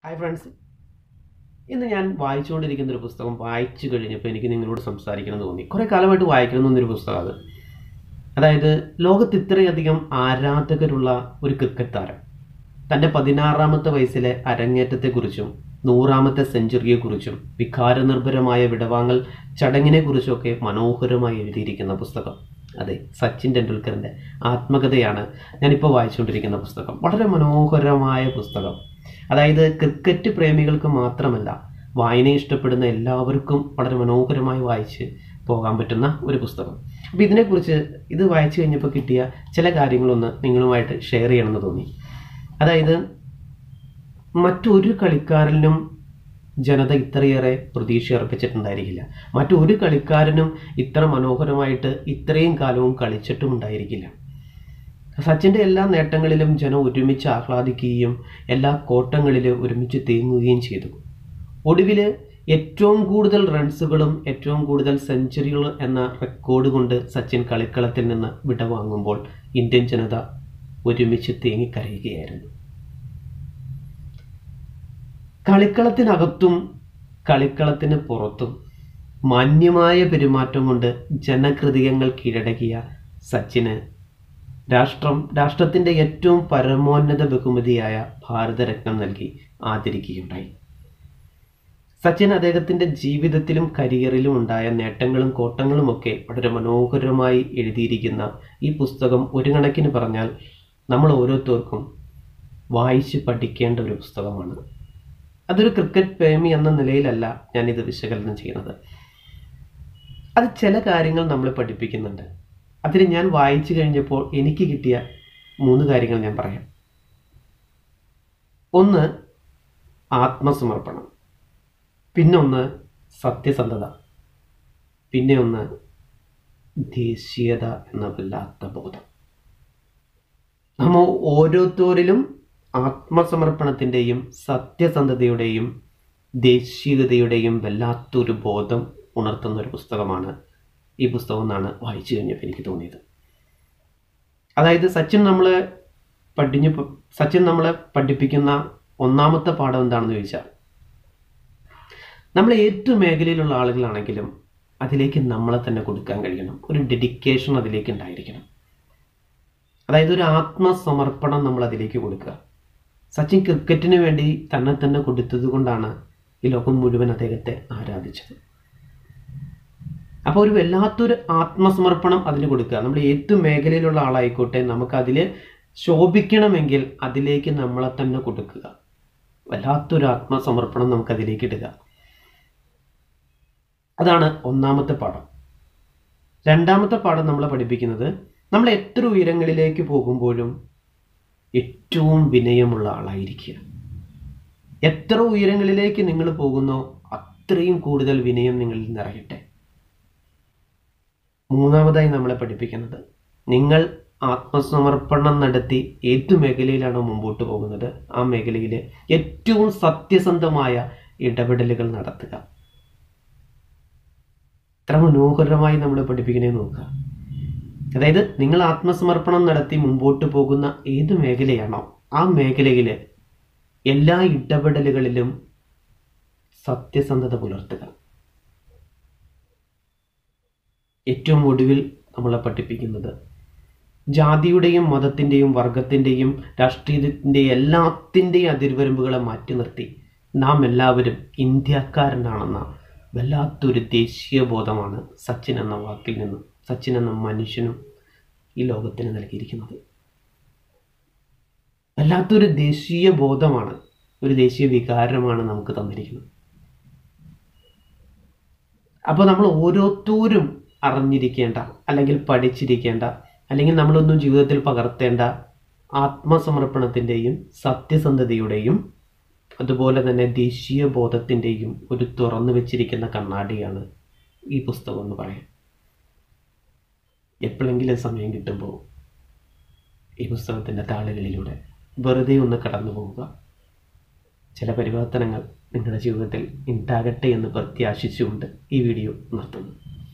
hi friends ഇന്ന് ഞാൻ വായിച്ചുകൊണ്ടിരിക്കുന്ന ഒരു പുസ്തകം വായിച്ചു കഴിഞ്ഞപ്പോൾ എനിക്ക് നിങ്ങളോട് സംസാരിക്കണം എന്ന് തോന്നി കുറേ കാലമായിട്ട് വായിക്കണം എന്നൊരു പുസ്തകം അത് അതായത് ലോകത്ത് ഇത്രയധികം ആരാധകരുള്ള ഒരു ക്രിക്കറ്റ് താരം തൻ്റെ പതിനാറാമത്തെ വയസ്സിലെ അരങ്ങേറ്റത്തെക്കുറിച്ചും നൂറാമത്തെ സെഞ്ചുറിയെക്കുറിച്ചും വികാരനിർഭരമായ വിടവാങ്ങൽ ചടങ്ങിനെക്കുറിച്ചുമൊക്കെ മനോഹരമായി എഴുതിയിരിക്കുന്ന പുസ്തകം അതെ സച്ചിൻ ടെണ്ടുൽക്കറിൻ്റെ ആത്മകഥയാണ് ഞാനിപ്പോൾ വായിച്ചുകൊണ്ടിരിക്കുന്ന പുസ്തകം വളരെ മനോഹരമായ പുസ്തകം അതായത് ക്രിക്കറ്റ് പ്രേമികൾക്ക് മാത്രമല്ല വായന ഇഷ്ടപ്പെടുന്ന എല്ലാവർക്കും വളരെ മനോഹരമായി വായിച്ച് പോകാൻ പറ്റുന്ന ഒരു പുസ്തകം അപ്പോൾ ഇതിനെക്കുറിച്ച് ഇത് വായിച്ചു കഴിഞ്ഞപ്പോൾ കിട്ടിയ ചില കാര്യങ്ങളൊന്ന് നിങ്ങളുമായിട്ട് ഷെയർ ചെയ്യണമെന്ന് തോന്നി അതായത് മറ്റൊരു കളിക്കാരനും ജനത ഇത്രയേറെ പ്രതീക്ഷ അർപ്പിച്ചിട്ടുണ്ടായിരിക്കില്ല മറ്റൊരു കളിക്കാരനും ഇത്ര മനോഹരമായിട്ട് ഇത്രയും കാലവും കളിച്ചിട്ടും ഉണ്ടായിരിക്കില്ല സച്ചിൻ്റെ എല്ലാ നേട്ടങ്ങളിലും ജനം ഒരുമിച്ച് ആഹ്ലാദിക്കുകയും എല്ലാ കോട്ടങ്ങളിലും ഒരുമിച്ച് തേങ്ങുകയും ചെയ്തു ഒടുവിൽ ഏറ്റവും കൂടുതൽ റൺസുകളും ഏറ്റവും കൂടുതൽ സെഞ്ചുറികൾ എന്ന റെക്കോർഡ് കൊണ്ട് സച്ചിൻ കളിക്കളത്തിൽ നിന്ന് വിടവാങ്ങുമ്പോൾ ഇന്ത്യൻ ജനത ഒരുമിച്ച് തേങ്ങിക്കരയുകയായിരുന്നു കളിക്കളത്തിനകത്തും കളിക്കളത്തിന് പുറത്തും മാന്യമായ പെരുമാറ്റം കൊണ്ട് ജനഹൃദയങ്ങൾ കീഴടക്കിയ സച്ചിന് രാഷ്ട്രം രാഷ്ട്രത്തിൻ്റെ ഏറ്റവും പരമോന്നത ബഹുമതിയായ ഭാരതരത്നം നൽകി ആദരിക്കുകയുണ്ടായി സച്ചിൻ അദ്ദേഹത്തിൻ്റെ ജീവിതത്തിലും കരിയറിലും ഉണ്ടായ നേട്ടങ്ങളും കോട്ടങ്ങളുമൊക്കെ വളരെ മനോഹരമായി എഴുതിയിരിക്കുന്ന ഈ പുസ്തകം ഒരു കണക്കിന് പറഞ്ഞാൽ നമ്മൾ ഓരോരുത്തർക്കും വായിച്ച് പഠിക്കേണ്ട ഒരു പുസ്തകമാണ് അതൊരു ക്രിക്കറ്റ് പ്രേമി എന്ന നിലയിലല്ല ഞാനിത് വിശകലനം ചെയ്യുന്നത് അത് ചില കാര്യങ്ങൾ നമ്മളെ പഠിപ്പിക്കുന്നുണ്ട് അതിൽ ഞാൻ വായിച്ചു കഴിഞ്ഞപ്പോൾ എനിക്ക് കിട്ടിയ മൂന്ന് കാര്യങ്ങൾ ഞാൻ പറയാം ഒന്ന് ആത്മസമർപ്പണം പിന്നെ ഒന്ന് സത്യസന്ധത പിന്നെ ഒന്ന് ദേശീയത എന്ന വല്ലാത്ത ബോധം നമ്മൾ ഓരോരുത്തരിലും ആത്മസമർപ്പണത്തിൻ്റെയും സത്യസന്ധതയുടെയും ദേശീയതയുടെയും വല്ലാത്തൊരു ബോധം ഉണർത്തുന്ന ഒരു പുസ്തകമാണ് ഈ പുസ്തകം എന്നാണ് വായിച്ചു കഴിഞ്ഞപ്പോൾ എനിക്ക് തോന്നിയത് അതായത് സച്ചിൻ നമ്മളെ പഠിഞ്ഞു സച്ചിൻ നമ്മളെ പഠിപ്പിക്കുന്ന ഒന്നാമത്തെ പാഠം എന്താണെന്ന് ചോദിച്ചാൽ നമ്മൾ ഏത് മേഖലയിലുള്ള ആളുകളാണെങ്കിലും അതിലേക്ക് നമ്മളെ തന്നെ കൊടുക്കാൻ കഴിയണം ഒരു ഡെഡിക്കേഷൻ അതിലേക്ക് ഉണ്ടായിരിക്കണം അതായത് ഒരു ആത്മസമർപ്പണം നമ്മൾ അതിലേക്ക് കൊടുക്കുക സച്ചിൻ ക്രിക്കറ്റിന് വേണ്ടി തന്നെ തന്നെ കൊടുത്തത് കൊണ്ടാണ് ഈ ലോകം മുഴുവൻ അദ്ദേഹത്തെ ആരാധിച്ചത് അപ്പോൾ ഒരു വല്ലാത്തൊരു ആത്മസമർപ്പണം അതിന് കൊടുക്കുക നമ്മൾ ഏത് മേഖലയിലുള്ള ആളായിക്കോട്ടെ നമുക്ക് അതിൽ ശോഭിക്കണമെങ്കിൽ അതിലേക്ക് നമ്മളെ തന്നെ കൊടുക്കുക വല്ലാത്തൊരു ആത്മസമർപ്പണം നമുക്ക് അതിലേക്ക് ഇടുക അതാണ് ഒന്നാമത്തെ പാഠം രണ്ടാമത്തെ പാഠം നമ്മളെ പഠിപ്പിക്കുന്നത് നമ്മൾ എത്ര ഉയരങ്ങളിലേക്ക് പോകുമ്പോഴും ഏറ്റവും വിനയമുള്ള ആളായിരിക്കുക എത്ര ഉയരങ്ങളിലേക്ക് നിങ്ങൾ പോകുന്നോ അത്രയും കൂടുതൽ വിനയം നിങ്ങളിൽ നിറയട്ടെ മൂന്നാമതായി നമ്മളെ പഠിപ്പിക്കുന്നത് നിങ്ങൾ ആത്മസമർപ്പണം നടത്തി ഏത് മേഖലയിലാണോ മുമ്പോട്ട് പോകുന്നത് ആ മേഖലയിൽ ഏറ്റവും സത്യസന്ധമായ ഇടപെടലുകൾ നടത്തുക എത്ര മനോഹരമായി നമ്മളെ പഠിപ്പിക്കണേ നോക്കുക അതായത് നിങ്ങൾ ആത്മസമർപ്പണം നടത്തി മുമ്പോട്ട് പോകുന്ന ഏത് മേഖലയാണോ ആ മേഖലയിൽ എല്ലാ ഇടപെടലുകളിലും സത്യസന്ധത പുലർത്തുക ഏറ്റവും ഒടുവിൽ നമ്മളെ പഠിപ്പിക്കുന്നത് ജാതിയുടെയും മതത്തിൻ്റെയും വർഗത്തിൻ്റെയും രാഷ്ട്രീയത്തിൻ്റെയും എല്ലാത്തിൻ്റെയും അതിർവരമ്പുകളെ മാറ്റി നിർത്തി നാം എല്ലാവരും ഇന്ത്യക്കാരനാണെന്ന വല്ലാത്തൊരു ദേശീയ ബോധമാണ് സച്ചിൻ എന്ന വാക്കിൽ നിന്നും സച്ചിൻ എന്ന മനുഷ്യനും ഈ ലോകത്തിന് നൽകിയിരിക്കുന്നത് വല്ലാത്തൊരു ദേശീയ ബോധമാണ് ഒരു ദേശീയ വികാരമാണ് നമുക്ക് തന്നിരിക്കുന്നത് അപ്പോൾ നമ്മൾ ഓരോരുത്തരും അറിഞ്ഞിരിക്കേണ്ട അല്ലെങ്കിൽ പഠിച്ചിരിക്കേണ്ട അല്ലെങ്കിൽ നമ്മളൊന്നും ജീവിതത്തിൽ പകർത്തേണ്ട ആത്മസമർപ്പണത്തിൻ്റെയും സത്യസന്ധതയുടെയും അതുപോലെ തന്നെ ദേശീയ ബോധത്തിൻ്റെയും ഒരു തുറന്നു വെച്ചിരിക്കുന്ന കണ്ണാടിയാണ് ഈ പുസ്തകം എന്ന് പറയാം എപ്പോഴെങ്കിലും സമയം കിട്ടുമ്പോൾ ഈ പുസ്തകത്തിൻ്റെ താളുകളിലൂടെ വെറുതെ ഒന്ന് കടന്നു പോവുക ചില പരിവർത്തനങ്ങൾ നിങ്ങളുടെ ജീവിതത്തിൽ ഉണ്ടാകട്ടെ എന്ന് പ്രത്യാശിച്ചുകൊണ്ട് ഈ വീഡിയോ നിർത്തുന്നു